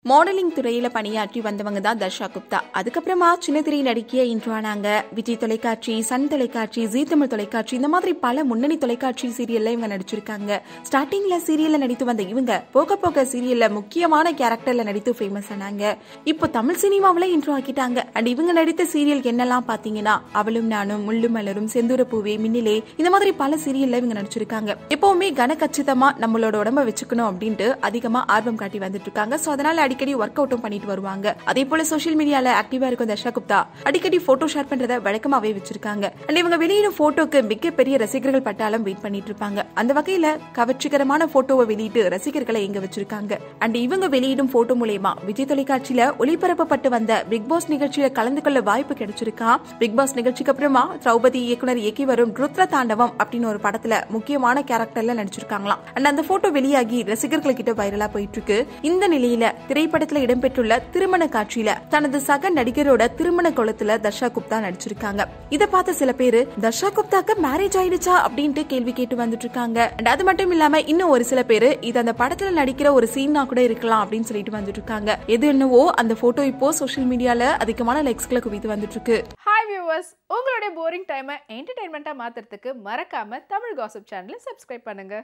modelling துறையில பணியாற்றி வந்தவங்க தான் தர்ஷா குப்தா அதுக்கப்புறமா சின்ன திரை நடிக்க இன்ட்ரோ ஆனாங்க விஜய் தொலைக்காட்சி சன் தொலைக்காட்சி ஜீ தமிழ் தொலைக்காட்சி இந்த மாதிரி பல முன்னணி தொலைக்காட்சி சீரியல்ல இவங்க நடிச்சிருக்காங்க ஸ்டார்டிங்ல சீரியல்ல நடித்து வந்த இவங்க போக போக சீரியல்ல முக்கியமான கேரக்டர்ல நடித்து ஃபேமஸ் ஆனாங்க இப்போ தமிழ் சினிமாவில இன்ட்ரோ ஆக்கிட்டாங்க அண்ட் இவங்க நடித்த சீரியல் என்னெல்லாம் பாத்தீங்கன்னா அவளும் நானும் முள்ளு மலரும் செந்தூர பூவே மின்னிலே இந்த மாதிரி பல சீரியல்ல இவங்க நடிச்சிருக்காங்க எப்பவுமே கனக்கச்சிதமா நம்மளோட உடம்ப வச்சுக்கணும் அப்படின்ட்டு அதிகமா ஆர்வம் காட்டி வந்துட்டு இருக்காங்க சோ அதனால அடிக்கடி ஒர்க் அவுட்டும் பண்ணிட்டு வருவாங்க அதே போல சோஷியல் மீடியால ஆக்டிவா இருக்கும் தர்ஷா குப்தா அடிக்கடி போட்டோ ஷேர் பண்றத வழக்கமாவே வச்சிருக்காங்க அண்ட் இவங்க வெளியிடும் போட்டோக்கு மிகப்பெரிய ரசிகர்கள் பட்டாளம் வெயிட் பண்ணிட்டு இருப்பாங்க அந்த வகையில கவர்ச்சிகரமான போட்டோவை வெளியிட்டு ரசிகர்களை எங்க வச்சிருக்காங்க அண்ட் இவங்க வெளியிடும் போட்டோ மூலயமா விஜய் தொலைக்காட்சியில ஒளிபரப்பப்பட்டு வந்த பிக் பாஸ் நிகழ்ச்சியில கலந்து கொள்ள வாய்ப்பு கிடைச்சிருக்கா பிக் பாஸ் நிகழ்ச்சிக்கு அப்புறமா திரௌபதி இயக்குனர் இயக்கி வரும் ருத்ர தாண்டவம் அப்படின்னு ஒரு படத்துல முக்கியமான கேரக்டர்ல நடிச்சிருக்காங்களாம் அண்ட் அந்த போட்டோ வெளியாகி ரசிகர்கள் கிட்ட வைரலா போயிட்டு இருக்கு இந்த நிலையில திரைப்படத்துல இடம்பெற்றுள்ள திருமண காட்சியில தனது சக நடிகரோட திருமண குளத்துல தர்ஷா குப்தா நடிச்சிருக்காங்க இத பார்த்த சில பேரு தர்ஷா குப்தாக்கு மேரேஜ் ஆயிடுச்சா அப்படின்ட்டு கேள்வி கேட்டு வந்துட்டு இருக்காங்க அண்ட் அது மட்டும் இல்லாம இன்னும் ஒரு சில பேரு இது அந்த படத்துல நடிக்கிற ஒரு சீனா கூட இருக்கலாம் அப்படின்னு சொல்லிட்டு வந்துட்டு இருக்காங்க எது என்னவோ அந்த போட்டோ இப்போ சோஷியல் மீடியால அதிகமான லைக்ஸ்களை குவித்து வந்துட்டு இருக்கு ஹாய் வியூவர்ஸ் உங்களுடைய போரிங் டைமை என்டர்டைன்மெண்ட்டாக மாற்றுறதுக்கு மறக்காம தமிழ் காசிப் சேனலை சப்ஸ்கிரைப் பண்ணுங்க